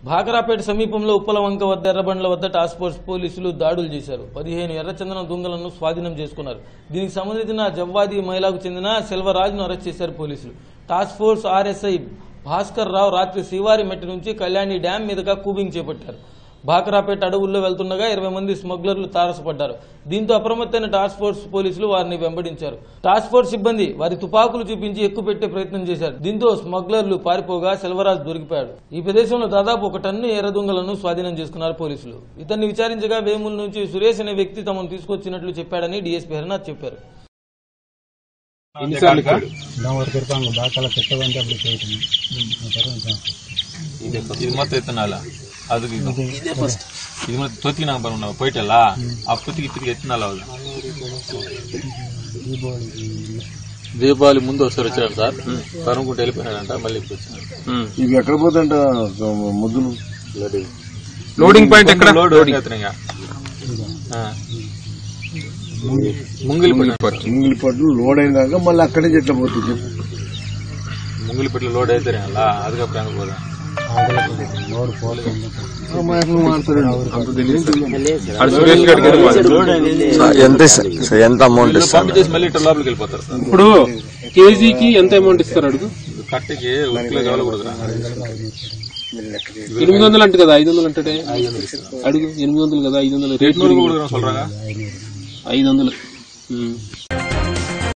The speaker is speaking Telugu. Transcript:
భాకరాపేట సమీపంలో ఉప్పలవంక వద్ద ఎర్రబండ్ల వద్ద టాస్క్ ఫోర్స్ పోలీసులు దాడులు చేశారు పదిహేను ఎర్రచందనం దొంగలను స్వాధీనం చేసుకున్నారు దీనికి సంబంధించిన జవ్వాది మహిళకు చెందిన సెల్వరాజును అరెస్ట్ చేశారు పోలీసులు task force RSI Bhaskar Rao రాత్రి శ్రీవారి మెట్టి నుంచి కళ్యాణి డ్యాం మీదుగా కూబింగ్ చేపట్టారు భాకరాపేట అడవుల్లో వెళ్తుండగా ఇరవై మంది స్మగ్లర్లు తారసపడ్డారు దీంతో అప్రమత్తైన టాస్క్ ఫోర్స్ పోలీసులు వారిని వెంబడించారు టాస్క్ ఫోర్స్ సిబ్బంది వారి తుపాకులు చూపించి ఎక్కుపెట్టే ప్రయత్నం చేశారు దీంతో స్మగ్లర్లు పారిపోగా సెల్వరాజ్ దొరికిపోయాడు ఈ ప్రదేశంలో దాదాపు ఒక టన్ను ఎర్రదొంగలను స్వాధీనం చేసుకున్నారు పోలీసులు ఇతన్ని విచారించగా వేముల నుంచి సురేష్ అనే వ్యక్తి తమను తీసుకొచ్చినట్లు చెప్పాడని డీఎస్పీ హరినాథ్ చెప్పారు ఎన్నిసార్లు ఇచ్చాడు దాని తిరుపాంగ బాగా పెట్టవంటే అప్పుడు చేయటం இது மொத்தம் எத்தனை நாளா அதுக்கு இது இது மொத்தம் தொத்தி நாங்க பண்ண போயிட்டல அப்போதைக்கு తిరిగి ఎత్తు నాள் ఆవుదు దీపావళి ముందు ఒకసారి వచ్చారు సార్ కనుక్కుంటూ వెళ్ళిపోయాడంట మళ్ళీ ఇప్పుడు వచ్చారు ఇవి ఎక్కడ పోతుంట ముద్దులు లోడింగ్ పాయింట్ ఎక్కడ లోడ్ ఎత్తునగా ముంగిలిపట్టు ఇంగిలి పట్లు లోడ్ అయినాక మళ్ళీ అక్కడి నుంచి ఎట్లా పోతుంది చెప్పు ముంగిలిపట్ల లోడ్ అవుతారు అలా அதுக்கப்புறம் அங்க போதா లోడ్ పోలేదు ఆ మాటలు మాట్లాడండి అది సురేష్ గారికి వెళ్ళిపోవాలి. ఎంత ఇస్తా- సార్, ఎంత అమౌంట్ వీళ్ళు ఇస్తారు పంపించేసి మళ్ళీ ఇట్లా లోపలికి వెళ్ళిపోతారు సార్ ఇప్పుడు కేజీకి ఎంత అమౌంట్ ఇస్తారు అడుగు కట్టకి ఒక కిలో కావాలి కూడా ఎనిమిది వందలు అంటే కదా ఐదు వందలు అంటే అడుగు ఎనిమిది వందలు కదా ఐదు వందలు రేట్ నూరు కూడా சொல்றாங்க ఐదు వందలు ఉమ్.